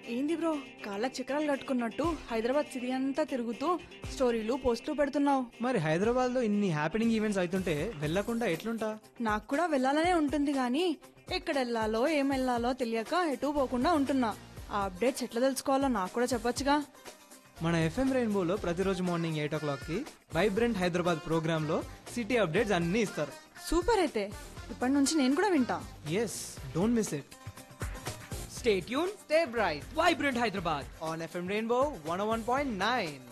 ఏంది బ్రో కాళ్ళకి చక్రాలు కట్టుకున్నట్టు హైదరాబాద్ సిటీ అంతా తిరుగుతూ స్టోరీలు పోస్టులు పెడుతున్నావు మరి హైదరాబాద్ లో ఇన్ని హ్యాపెనింగ్ ఈవెంట్స్ అవుతుంటే వెళ్ళకుండా ఎట్లుంటా నాకు కూడా వెళ్ళాలనే ఉంటుంది కానీ ఎక్కడ వెళ్ళాలో ఏం వెళ్ళాలో తెలియక ఎటు పోకుండా ఉంటున్నా ఆ అప్డేట్స్ ఎట్లా తెలుసుకోవాలో నాకు కూడా చెప్పొచ్చుగా మన ఎఫ్ఎం రెయిన్బోలో ప్రతిరోజు మార్నింగ్ ఎయిట్ ఓ క్లాక్ కి వైబ్రెంట్ హైదరాబాద్ ప్రోగ్రామ్ లో సిటీ అప్డేట్స్ అన్ని ఇస్తారు సూపర్ అయితే ఇప్పటి నుంచి నేను కూడా వింటా yes don't miss it stay tune stay bright vibrant Hyderabad on FM rainbow one one point nine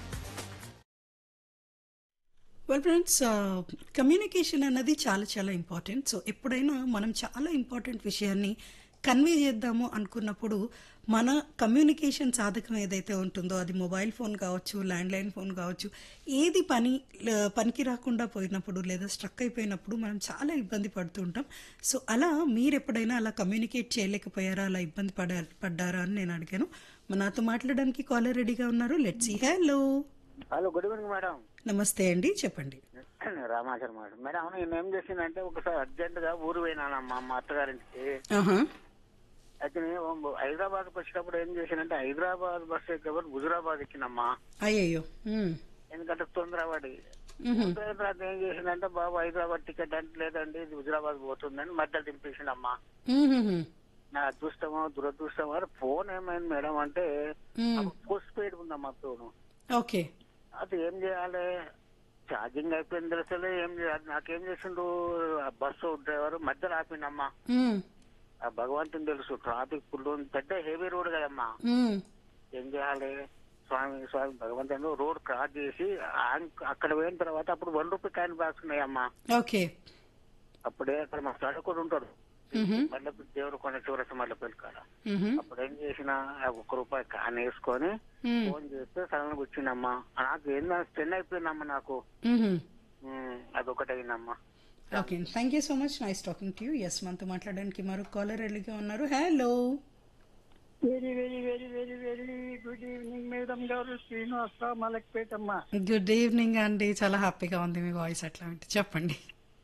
well friends communication అన్నది చాలా చాలా ఇంపార్టెంట్ సో ఎప్పుడైనా మనం చాలా ఇంపార్టెంట్ విషయాన్ని కన్వే చేద్దాము అనుకున్నప్పుడు మన కమ్యూనికేషన్ సాధకం ఏదైతే ఉంటుందో అది మొబైల్ ఫోన్ కావచ్చు ల్యాండ్లైన్ ఫోన్ కావచ్చు ఏది పని ల- పనికి రాకుండా పోయినప్పుడు లేదా స్ట్రక్ అయిపోయినప్పుడు మనం చాలా ఇబ్బంది పడుతూ ఉంటాం సో అలా మీరు ఎప్పుడైనా అలా కమ్యూనికేట్ చేయలేకపోయారా అలా ఇబ్బంది పడ పడ్డారా అని నేను అడిగాను మన నాతో మాట్లాడడానికి కాలర్ రెడీగా ఉన్నారు let's see hello hello good evening madam నమస్తే అండి చెప్పండి రామాచారి మేడం మేడం నేను ఏం చేసిందంటే ఒకసారి అర్జెంట్ గా ఊరు పోయినానమ్మా మా అత్తగారింటికి ఆహా అయితే నేను హైదరాబాద్ కి వచ్చినప్పుడు ఏం చేసానంటే హైదరాబాద్ బస్ ఎక్కేవారు హుజురాబాద్ ఎక్కినమ్మా అయ్యయ్యో ఉమ్. ఎందుకంటే తొందరపడి మ్హూ. పోయిన తర్వాత ఏం చేసిందంటే బాబు హైదరాబాద్ టికెట్ అంటే లేదండి ఇది హుజురాబాద్ పోతుందని మధ్యలో దింపేసిండమ్మా మ్హూ. నా అదృష్టమో దురదృష్టమో అరే ఫోన్ ఏమైంది మేడం అంటే మ్. పోస్ట్ పెయిడ్ ఉందమ్మా ఫోన్ ఓకే అది ఏం చేయాలి ఛార్జింగ్ అయిపోయింది అసలు ఏం చేయాలి నాకేం చేసిండు ఆ బస్సు డ్రైవర్ మధ్యలో ఆపిండమ్మా మ్మ్. ఆ భగవంతుని తెలుసు ట్రాఫిక్ ఫుల్ ఉంది. పెద్ద హెవీ రోడ్ కదమ్మా మ్మ్. ఏం చేయాలి స్వామి స్వామి భగవంతుని రోడ్ క్రాస్ చేసి ఆ- అక్కడ పోయిన తర్వాత అప్పుడు వన్ రూపీ కాయిన్ బాక్స్ ఉన్నాయమ్మా ఓకే అప్పుడే అక్కడ మా సడకుడు ఉంటాడు మ్హూ. మళ్ళీ దేవుడు కొన్న చివరస మళ్ళీ కాడ మ్హూ. అప్పుడు ఏం చేసిన ఆ ఒక్క రూపాయి కాన్ వేసుకొని మ్మ్. ఫోన్ చేస్తే సడన్ గా వచ్చిందమ్మా నాకు ఏందా స్టెన్ అయిపోయిందమ్మా నాకు మ్హూ. ఉమ్, అదొకటి అయిందమ్మా okay thank you so much nice talking to you yes మనతో మాట్లాడడానికి మరో కాలర్ రెడీగా ఉన్నారు hello very very very very very good evening madam గారు శ్రీనివాస మలక్పేటమ్మ గుడ్ ఈవినింగ్ అండి చాలా హ్యాపీగా ఉంది మీ వాయిస్ అట్లా అంటే చెప్పండి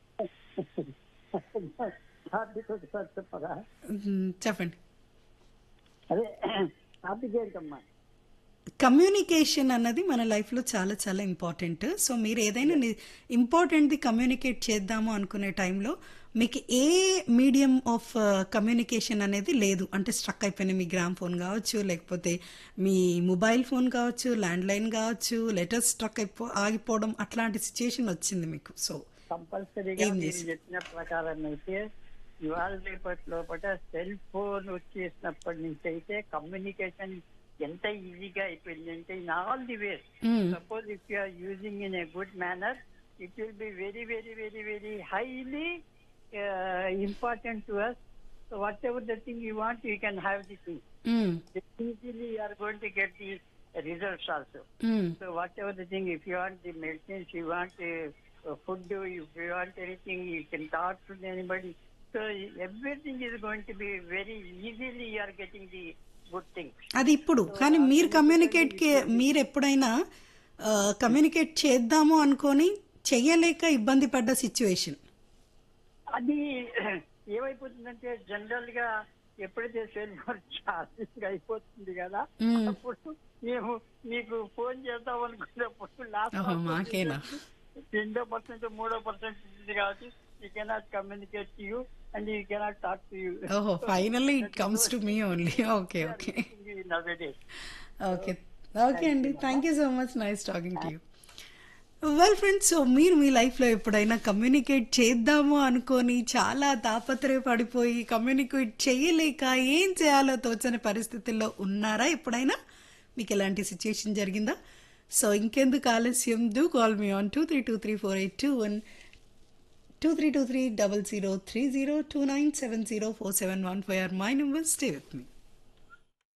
హార్దిక్ ఒకసారి చెప్పరా మ్మ్. చెప్పండి అదే హార్దిక్ ఏంటమ్మా కమ్యూనికేషన్ అన్నది మన లైఫ్లో చాలా చాలా ఇంపార్టెంట్ సో మీరు ఏదైనా ఇంపార్టెంట్ది కమ్యూనికేట్ చేద్దాము అనుకునే టైంలో మీకు ఏ మీడియం ఆఫ్ కమ్యూనికేషన్ అనేది లేదు అంటే స్ట్రక్ అయిపోయిన మీ గ్రామ్ ఫోన్ కావచ్చు లేకపోతే మీ మొబైల్ ఫోన్ కావచ్చు ల్యాండ్లైన్ కావచ్చు లెటర్స్ స్ట్రక్ అయిపో ఆగిపోవడం అట్లాంటి సిచ్యుయేషన్ వచ్చింది మీకు సో కంపల్సరీగా ఏం మీరు చేసి- చెప్పిన ప్రకారం అయితే ఇవాళ రేపటి లోపల సెల్ ఫోన్ వచ్చేసినప్పటి నుంచి అయితే కమ్యూనికేషన్ ఎంత ఈజీగా అయిపోయింది అంటే in all the ways Mm. Suppose if you are using in a good manner it will be very very very very highly important to us so whatever the thing you want you can have the thing hmm. easily you are going to get the results also. Hmm. So whatever the thing, if you want the medicines, you want uh, uh, food, if you want anything, you can talk to anybody. So everything is going to be very easily you are getting the good things. అది ఇప్పుడు కానీ మీరు communicate మీరు ఎప్పుడైనా communicate చేద్దాము అనుకొని చెయ్యలేక ఇబ్బంది పడ్డ సిచ్యువేషన్ అది ఏమైపోతుందంటే జనరల్ గా ఎప్పుడైతే సెల్ ఫోన్ ఛార్జింగ్ అయిపోతుంది కదా మ్మ్. అప్పుడు మేము మీకు ఫోన్ చేద్దాం అనుకున్నప్పుడు ఓహో, మాకేనా? లాస్ట్ రెండో పర్సెంట్ మూడో పర్సెంట్ ఉంది కాబట్టి you cannot communicate to you and you cannot talk to you oho finally it comes to me only okay okay okay okay అండి thank you so much nice talking to you well friends so మీరు మీ లైఫ్లో ఎప్పుడైనా communicate చేద్దాము అనుకొని చాలా తాపత్రయపడిపోయి communicate చేయలేక ఏం చేయాలో తోచని పరిస్థితుల్లో ఉన్నారా ఎప్పుడైనా మీకు ఎలాంటి సిచ్యుయేషన్ జరిగిందా సో ఇంకెందుకు ఆలస్యం do call me on two three two three four eight two one two three two three double zero three zero two nine seven zero four seven one five or my number stay with me